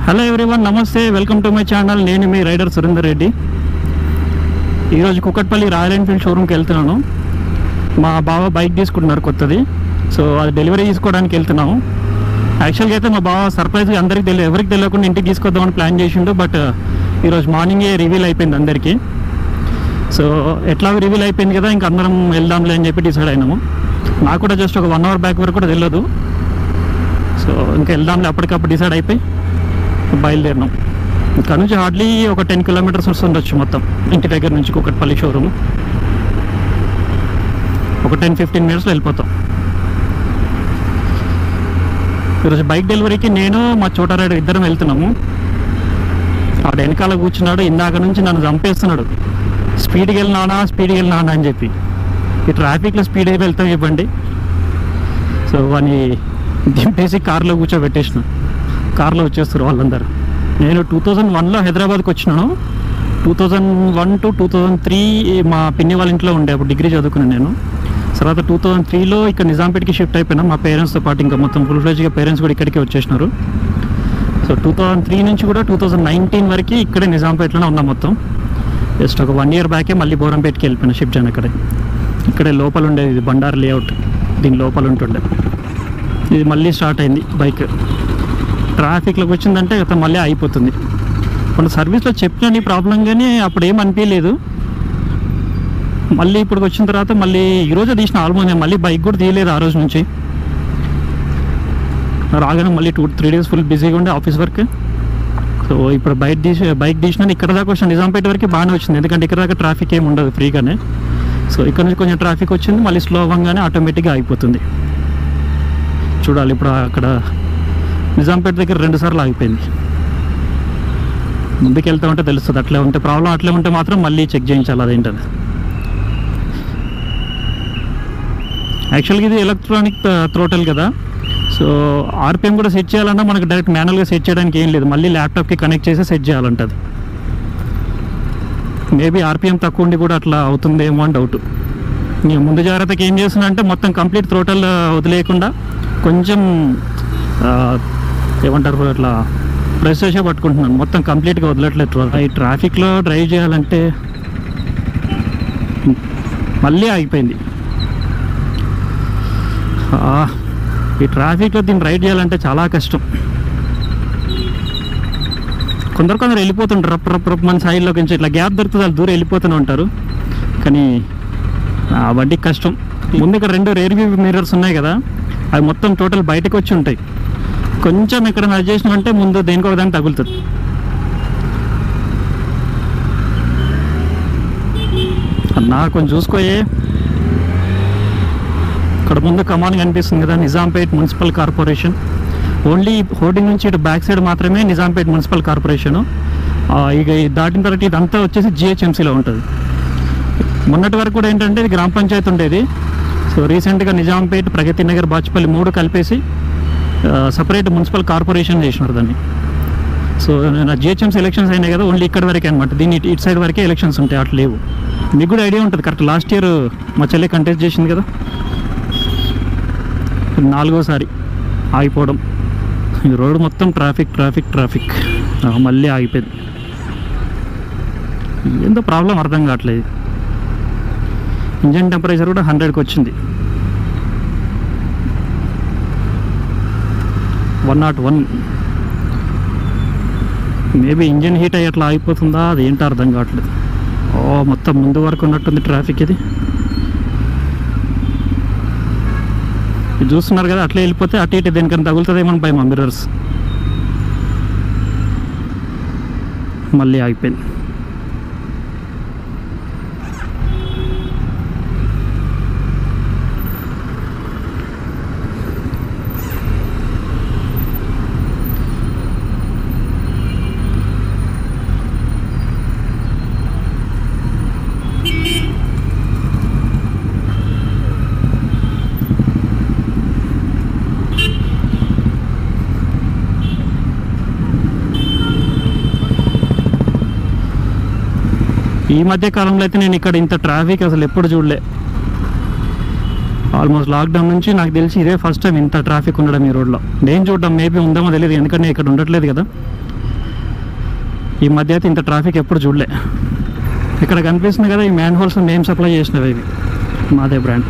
Hello everyone నమస్తే welcome to my channel నేను మీ రైడర్ సురేందర్ రెడ్డి ఈరోజు కుక్కట్పల్లి రాయల్ ఎన్ఫీల్డ్ షోరూమ్కి వెళ్తున్నాను మా బావ బైక్ తీసుకుంటున్నారు కొత్తది సో అది డెలివరీ తీసుకోవడానికి వెళ్తున్నాము యాక్చువల్గా అయితే మా బావ సర్ప్రైజ్గా అందరికి తెలియదు ఎవరికి తెలియకుండా ఇంటికి తీసుకొద్దామని ప్లాన్ చేసిండు బట్ ఈరోజు మార్నింగే రివీల్ అయిపోయింది అందరికీ సో ఎట్లా రివీల్ అయిపోయింది కదా ఇంక అందరం వెళ్దాంలే అని చెప్పి డిసైడ్ అయినాము నాకు కూడా జస్ట్ ఒక వన్ అవర్ బ్యాక్ వరకు కూడా తెలియదు సో ఇంకా వెళ్దాంలే అప్పటికప్పుడు డిసైడ్ అయిపోయి బయలుదేరినాం ఇక్కడ నుంచి హార్డ్లీ ఒక టెన్ కిలోమీటర్స్ వస్తుండొచ్చు మొత్తం ఇంటి దగ్గర నుంచి కుకట్పల్లి షోరూమ్ ఒక టెన్ ఫిఫ్టీన్ మినిట్స్లో వెళ్ళిపోతాం ఈరోజు బైక్ డెలివరీకి నేను మా చోటారాడు ఇద్దరం వెళ్తున్నాము ఆడ వెనకాల కూర్చున్నాడు ఇందాక నుంచి నన్ను చంపేస్తున్నాడు స్పీడ్కి వెళ్ళినానా స్పీడ్కి వెళ్ళినానా అని చెప్పి ఈ ట్రాఫిక్లో స్పీడ్ అయితే వెళ్తాం ఇవ్వండి సో వాని దింపేసి కార్లో కూర్చోబెట్టేసిన కార్లో వచ్చేస్తారు వాళ్ళందరూ నేను టూ థౌజండ్ వన్లో హైదరాబాద్కి వచ్చినాను two thousand one to two thousand three మా పిన్ని వాళ్ళ ఇంట్లో ఉండే అప్పుడు డిగ్రీ చదువుకున్నాను నేను తర్వాత టూ థౌజండ్ త్రీలో ఇక్కడ నిజాంపేట్కి షిఫ్ట్ అయిపోయినా మా పేరెంట్స్తో పాటు ఇంకా మొత్తం ఫుల్ ఫ్లెజ్గా పేరెంట్స్ కూడా ఇక్కడికి వచ్చేసినారు సో టూ థౌజండ్ త్రీ నుంచి కూడా టూ థౌజండ్ నైన్టీన్ వరకు ఇక్కడే నిజాంపేట్లోనే ఉన్నాం మొత్తం జస్ట్ ఒక వన్ ఇయర్ బ్యాకే మళ్ళీ బోరంపేట్కి వెళ్ళిపోయినా షిఫ్ట్ చేయను అక్కడే ఇక్కడే లోపల ఉండేది ఇది బండారు లేఅవుట్ దీని లోపల ఉంటుండే ఇది మళ్ళీ స్టార్ట్ అయింది బైక్ ట్రాఫిక్లోకి వచ్చిందంటే ఇక మళ్ళీ అయిపోతుంది కొన్ని సర్వీస్లో చెప్పిన నీ ప్రాబ్లం కానీ అప్పుడు ఏం అనిపించలేదు మళ్ళీ ఇప్పుడు వచ్చిన తర్వాత మళ్ళీ ఈరోజే తీసిన ఆల్మోస్ట్ నేను మళ్ళీ బైక్ కూడా తీయలేదు ఆ రోజు నుంచి రాగానే మళ్ళీ టూ త్రీ డేస్ ఫుల్ బిజీగా ఉండే ఆఫీస్ వర్క్ సో ఇప్పుడు బైక్ తీసి బైక్ తీసిన ఇక్కడ దాకా వచ్చిన నిజాంపేట వరకు బాగానే వచ్చింది ఎందుకంటే ఇక్కడ దాకా ట్రాఫిక్ ఏమి ఉండదు ఫ్రీగానే సో ఇక్కడ నుంచి కొంచెం ట్రాఫిక్ వచ్చింది మళ్ళీ స్లో అవ్వగానే ఆటోమేటిక్గా అయిపోతుంది చూడాలి ఇప్పుడు అక్కడ నిజాంపేట దగ్గర రెండు సార్లు ఆగిపోయింది ముందుకు వెళ్తా ఉంటే తెలుస్తుంది అట్లే ఉంటే ప్రాబ్లం అట్లే ఉంటే మాత్రం మళ్ళీ చెక్ చేయించాలి అదేంటది యాక్చువల్గా ఇది ఎలక్ట్రానిక్ థ్రోటల్ కదా సో ఆర్పిఎం కూడా సెట్ చేయాలన్నా మనకు డైరెక్ట్ మాన్యువల్గా సెట్ చేయడానికి ఏం లేదు మళ్ళీ ల్యాప్టాప్కి కనెక్ట్ చేసి సెట్ చేయాలంటది మేబీ ఆర్పిఎం తక్కువ ఉండి కూడా అట్లా అవుతుందేమో అని డౌట్ నేను ముందు జాగ్రత్తకి ఏం చేస్తున్నా అంటే మొత్తం కంప్లీట్ థ్రోటల్ వదిలేయకుండా కొంచెం ఆ, ఏమంటారు అట్లా ప్రెస్ చేసే పట్టుకుంటున్నాను మొత్తం కంప్లీట్గా వదలట్లేదు throttle. ఈ ట్రాఫిక్లో డ్రైవ్ చేయాలంటే మళ్ళీ ఆగిపోయింది ఆ, ఈ ట్రాఫిక్లో దీన్ని రైడ్ చేయాలంటే చాలా కష్టం కొందరు కొందరు వెళ్ళిపోతుంటారు రప్ రప్ రప్ మన సైడ్లో కొంచెం ఇట్లా గ్యాప్ దొరుకుతుంది వాళ్ళు దూరం వెళ్ళిపోతూనే ఉంటారు కానీ ఆ బండికి కష్టం ముందు ఇక్కడ రెండు రేర్ వ్యూ మిర్రర్స్ ఉన్నాయి కదా అవి మొత్తం టోటల్ బయటకు వచ్చి ఉంటాయి కొంచెం ఇక్కడ నడిచి చేసినామంటే ముందు దేనికో ఒక దానికి తగులుతుంది అన్నా కొంచెం చూసుకోయే ఇక్కడ ముందు కమాన్ కనిపిస్తుంది కదా Nizampet municipal corporation only hoarding నుంచి ఇటు బ్యాక్ సైడ్ మాత్రమే నిజాంపేట్ మున్సిపల్ కార్పొరేషన్ ఇక ఇది దాటిన తర్వాత ఇదంతా వచ్చేసి జిహెచ్ఎంసీలో ఉంటుంది మొన్నటి వరకు కూడా ఏంటంటే ఇది గ్రామ పంచాయతీ ఉండేది సో రీసెంట్గా నిజాంపేట్ ప్రగతి నగర్ బాచుపల్లి మూడు కలిపేసి సపరేట్ మున్సిపల్ కార్పొరేషన్ చేసినారు దాన్ని సో నా జిహెచ్ఎంసీ ఎలక్షన్స్ అయినాయి కదా ఓన్లీ ఇక్కడ వరకే అనమాట దీన్ని ఇటు- ఇటు సైడ్ వరకే ఎలక్షన్స్ ఉంటాయి అట్లా లేవు మీకు కూడా ఐడియా ఉంటుంది కరెక్ట్ లాస్ట్ ఇయర్ మా చెల్లి కంటెస్ట్ చేసింది కదా ఇది నాలుగోసారి ఆగిపోవడం ఈ రోడ్ మొత్తం ట్రాఫిక్ ట్రాఫిక్ ట్రాఫిక్ ఆ, మళ్ళీ ఆగిపోయింది ఏందో ప్రాబ్లం అర్థం కావట్లేదు ఇంజన్ టెంపరేచర్ కూడా హండ్రెడ్కి వచ్చింది one not one maybe engine heat అయ్యి అట్లా ఆగిపోతుందా అది ఏంటో అర్థం కావట్లేదు ఓ మొత్తం ముందు వరకు ఉన్నట్టుంది ట్రాఫిక్ ఇది ఇది చూస్తున్నారు కదా అట్లే వెళ్ళిపోతే అటు ఇటు దేనికన్నా తగులుతుందేమో భయం మా మిర్రర్స్ మళ్ళీ ఆగిపోయింది ఈ మధ్య కాలంలో అయితే నేను ఇక్కడ ఇంత ట్రాఫిక్ అసలు ఎప్పుడు చూడలే ఆల్మోస్ట్ లాక్డౌన్ నుంచి నాకు తెలిసి ఇదే ఫస్ట్ టైం ఇంత ట్రాఫిక్ ఉండడం ఈ రోడ్లో నేను చూడడం మేబీ ఉందేమో తెలియదు ఎందుకంటే ఇక్కడ ఉండట్లేదు కదా ఈ మధ్య అయితే ఇంత ట్రాఫిక్ ఎప్పుడు చూడలే ఇక్కడ కనిపిస్తుంది కదా ఈ మ్యాన్ హోల్స్ మేము సప్లై చేసినవి ఇవి మాదే బ్రాండ్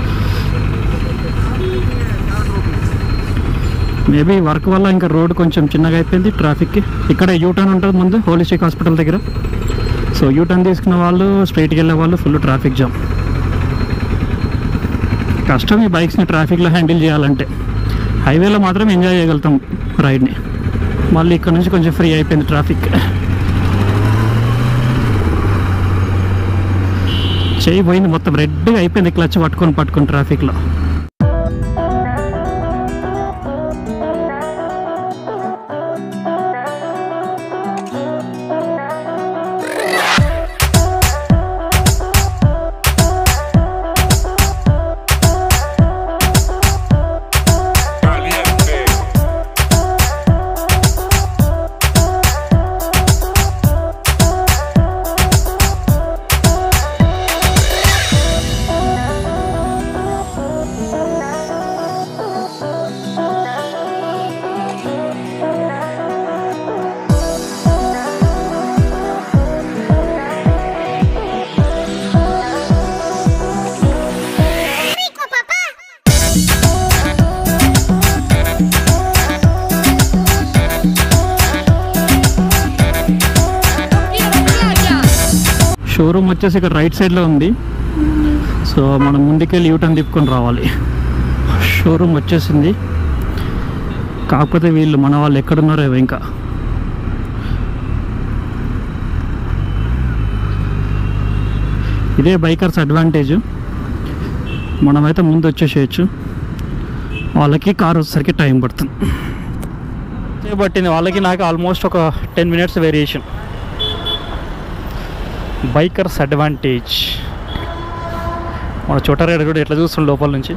మేబీ వర్క్ వల్ల ఇంకా రోడ్ కొంచెం చిన్నగా అయిపోయింది ట్రాఫిక్కి ఇక్కడ యూటర్న్ ఉంటుంది ముందు హోలిస్టిక్ హాస్పిటల్ దగ్గర సో యూటర్న్ తీసుకున్న వాళ్ళు స్ట్రైట్కి వెళ్ళే వాళ్ళు ఫుల్ ట్రాఫిక్ జామ్ కష్టం ఈ బైక్స్ని ట్రాఫిక్లో హ్యాండిల్ చేయాలంటే హైవేలో మాత్రం ఎంజాయ్ చేయగలుగుతాం రైడ్ని మళ్ళీ ఇక్కడ నుంచి కొంచెం ఫ్రీ అయిపోయింది ట్రాఫిక్ చేయి పోయింది మొత్తం రెడ్గా అయిపోయింది క్లచ్ పట్టుకొని పట్టుకొని ట్రాఫిక్లో Caliente. rico, papá. షోరూమ్ వచ్చేసి ఇక్కడ రైట్ సైడ్లో ఉంది సో మనం ముందుకెళ్ళి యూటర్న్ తిప్పుకొని రావాలి షోరూమ్ వచ్చేసింది కాకపోతే వీళ్ళు మన వాళ్ళు ఎక్కడున్నారో ఏవో ఇంకా ఇదే బైకర్స్ అడ్వాంటేజ్ మనమైతే ముందు వచ్చేసేయచ్చు వాళ్ళకి కార్ వచ్చేసరికి టైం పడుతుంది పట్టింది వాళ్ళకి నాకు ఆల్మోస్ట్ ఒక ten minutes variation bikers advantage మన చోటారేడు కూడా ఎట్లా చూస్తుంది లోపల నుంచి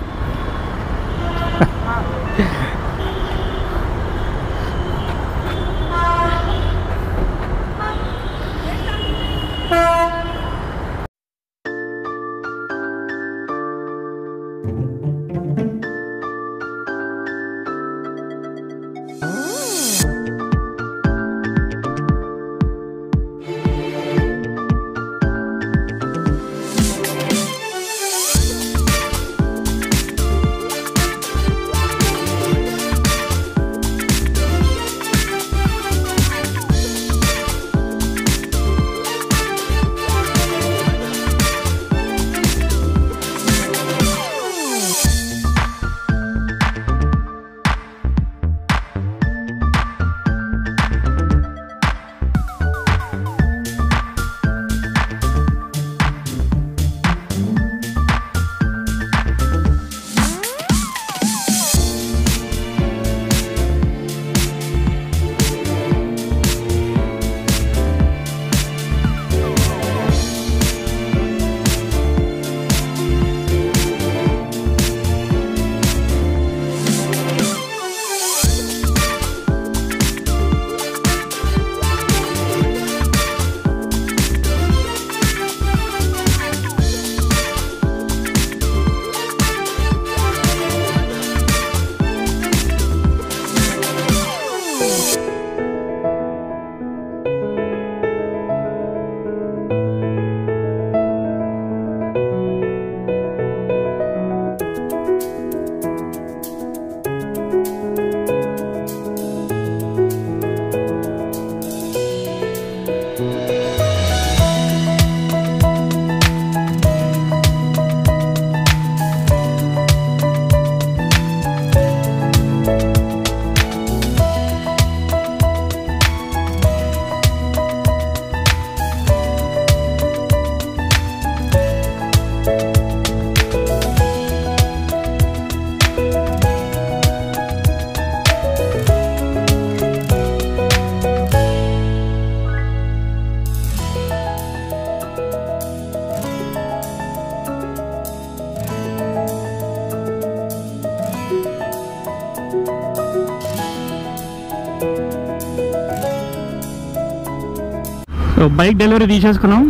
సో బైక్ డెలివరీ తీసేసుకున్నాం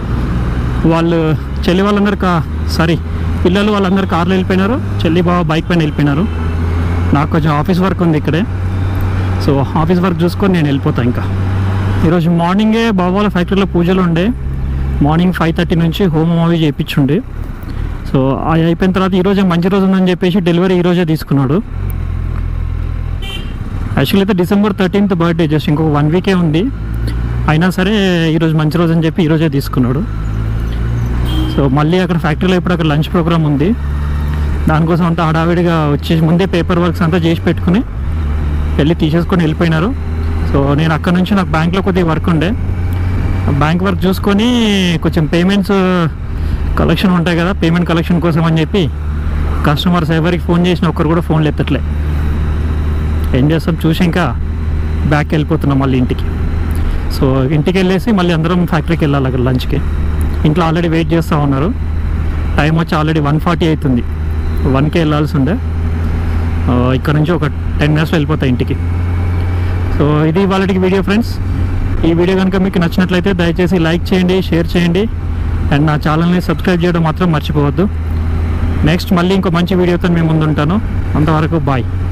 వాళ్ళు చెల్లి వాళ్ళందరూ కా సారీ పిల్లలు వాళ్ళందరూ కార్లో వెళ్ళిపోయినారు చెల్లి బావ బైక్ పైన వెళ్ళిపోయినారు నాకు కొంచెం ఆఫీస్ వర్క్ ఉంది ఇక్కడే సో ఆఫీస్ వర్క్ చూసుకొని నేను వెళ్ళిపోతాను ఇంకా ఈరోజు మార్నింగే బాబాల ఫ్యాక్టరీలో పూజలు ఉండే మార్నింగ్ ఫైవ్ థర్టీ నుంచి హోమం అవి చేయించుండే సో అది అయిపోయిన తర్వాత ఈరోజే మంచి రోజు ఉందని చెప్పేసి డెలివరీ ఈరోజే తీసుకున్నాడు యాక్చువల్లీ అయితే డిసెంబర్ థర్టీన్త్ బర్త్డే జస్ట్ ఇంకొక వన్ వీకే ఉంది అయినా సరే ఈరోజు మంచి రోజు అని చెప్పి ఈరోజే తీసుకున్నాడు సో మళ్ళీ అక్కడ ఫ్యాక్టరీలో ఇప్పుడు అక్కడ లంచ్ ప్రోగ్రామ్ ఉంది దానికోసం అంతా హడావిడిగా వచ్చేసి ముందే పేపర్ వర్క్స్ అంతా చేసి పెట్టుకుని వెళ్ళి తీసేసుకొని వెళ్ళిపోయినారు సో నేను అక్కడ నుంచి నాకు బ్యాంక్లో కొద్దిగా వర్క్ ఉండే బ్యాంక్ వర్క్ చూసుకొని కొంచెం పేమెంట్స్ కలెక్షన్ ఉంటాయి కదా పేమెంట్ కలెక్షన్ కోసం అని చెప్పి కస్టమర్స్ ఎవరికి ఫోన్ చేసిన ఒక్కరు కూడా ఫోన్లు ఎత్తట్లే ఏం చేస్తాం చూసి ఇంకా బ్యాక్ వెళ్ళిపోతున్నాం మళ్ళీ ఇంటికి సో ఇంటికి వెళ్ళేసి మళ్ళీ అందరం ఫ్యాక్టరీకి వెళ్ళాలి అక్కడ లంచ్కి ఇంట్లో ఆల్రెడీ వెయిట్ చేస్తూ ఉన్నారు టైం వచ్చి ఆల్రెడీ వన్ ఫార్టీ అవుతుంది వన్కే వెళ్ళాల్సి ఉండే ఆ, ఇక్కడ నుంచి ఒక టెన్ మినిట్స్లో వెళ్ళిపోతాయి ఇంటికి సో ఇది వాళ్ళకి వీడియో ఫ్రెండ్స్ ఈ వీడియో కనుక మీకు నచ్చినట్లయితే దయచేసి లైక్ చేయండి షేర్ చేయండి అండ్ నా ఛానల్ని సబ్స్క్రైబ్ చేయడం మాత్రం మర్చిపోవద్దు నెక్స్ట్ మళ్ళీ ఇంకో మంచి వీడియోతో మేము ముందుంటాను అంతవరకు బాయ్